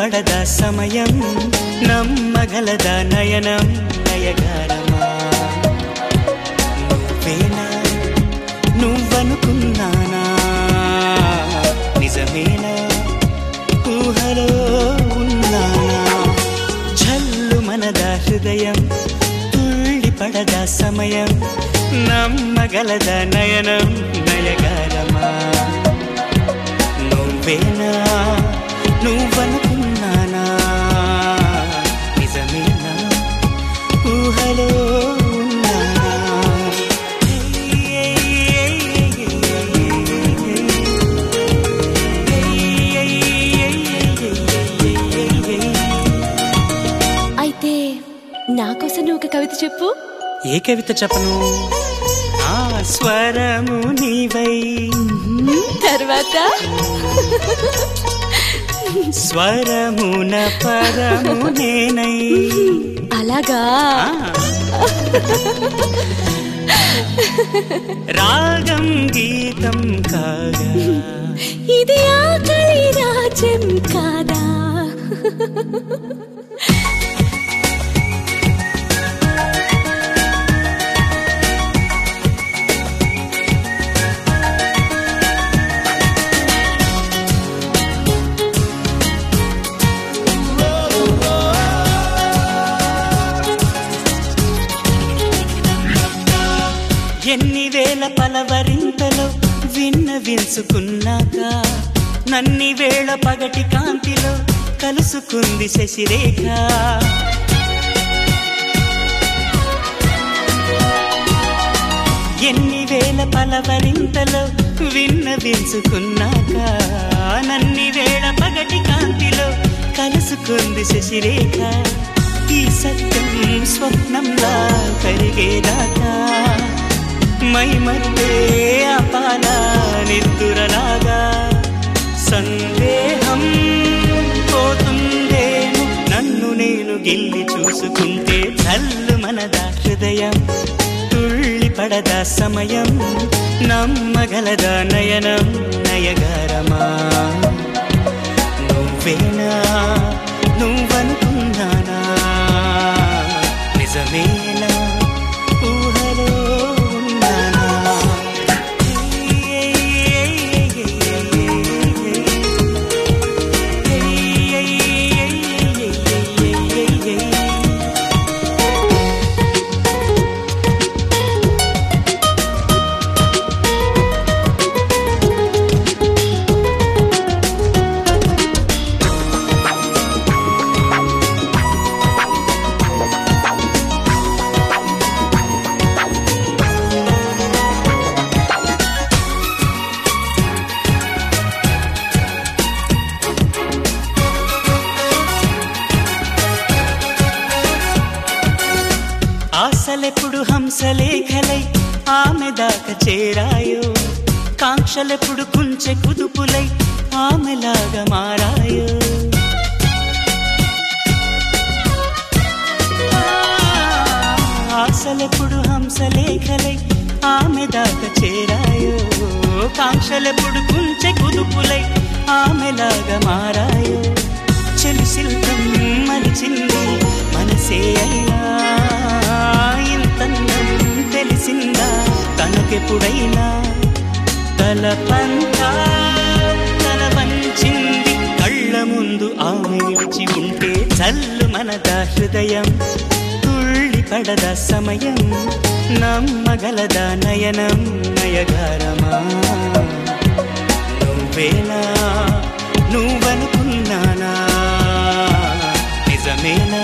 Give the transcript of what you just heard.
పడద సమయం నమ్మగలద నయనం నయగారమా నువ్వేనా నువ్వనుకున్నానా నిజమేనా ఊహలో ఉన్నానా ఝల్లు మనద హృదయం తుళ్ళి పడద సమయం నమ్మగలద నయనం నయగారమా నువ్వేనా నువ్వనుకున్నానా నిజమేనా ఊహలో ఉన్నానా అయితే నా కోసం నువ్వు ఒక కవిత చెప్పు ఏ కవిత చెప్పను ఆ స్వరము నీవై తర్వాత స్వరమున పదము నేనై అలాగా ఆ. రాగం గీతం కాగా ఇది ఆకలి రాజ్యం కాదా ఎన్ని వేల పలవరింతలో విన్న విన్సుకున్నాక నన్ని వేళ పగటి కాంతిలో కలుసుకుంది శశిరేఖ ఎన్ని వేల పలవరింతలో విన్న విన్సుకున్నాక నన్ని వేళ పగటి కాంతిలో కలుసుకుంది శశిరేఖ ఈ సత్యం స్వప్నంలా కరిగేదాకా మై మరుపే అపాల నిద్దురలాగా సందేహం పోతుందేమో నన్ను నేను గిల్లి చూసుకుంటే చల్లు మనద హృదయం తుళ్ళి పడద సమయం నమ్మగలద నయనం నయగారమా నువ్వేనా నువ్వనుకున్నానా నిజమేనా ఊహలో ఉన్నానా ఆశలెప్పుడు హంసలేఖలై ఆమె దాకా చేరాయో కాంక్షలెప్పుడు కుంచె కుదుపులై ఆమెలాగా మారాయో ఆశలెప్పుడు హంసలేఖలై ఆమె దాకా చేరాయో కాంక్షలెప్పుడు కుంచె కుదుపులై ఆమెలాగా మారాయో చెలి శిల్పం మలిచింది మనసే అయినా ఇంతన్నం తెలిసిందా తనకెప్పుడైనా తల పంతా తల వంచింది కళ్ళ ముందు ఆమె నిలిచి ఉంటే చల్లు మనద హృదయం తుళ్ళి పడద సమయం నమ్మగలద నయనం నయగారమా నువ్వేనా నువ్వనుకున్నానా నిజమేనా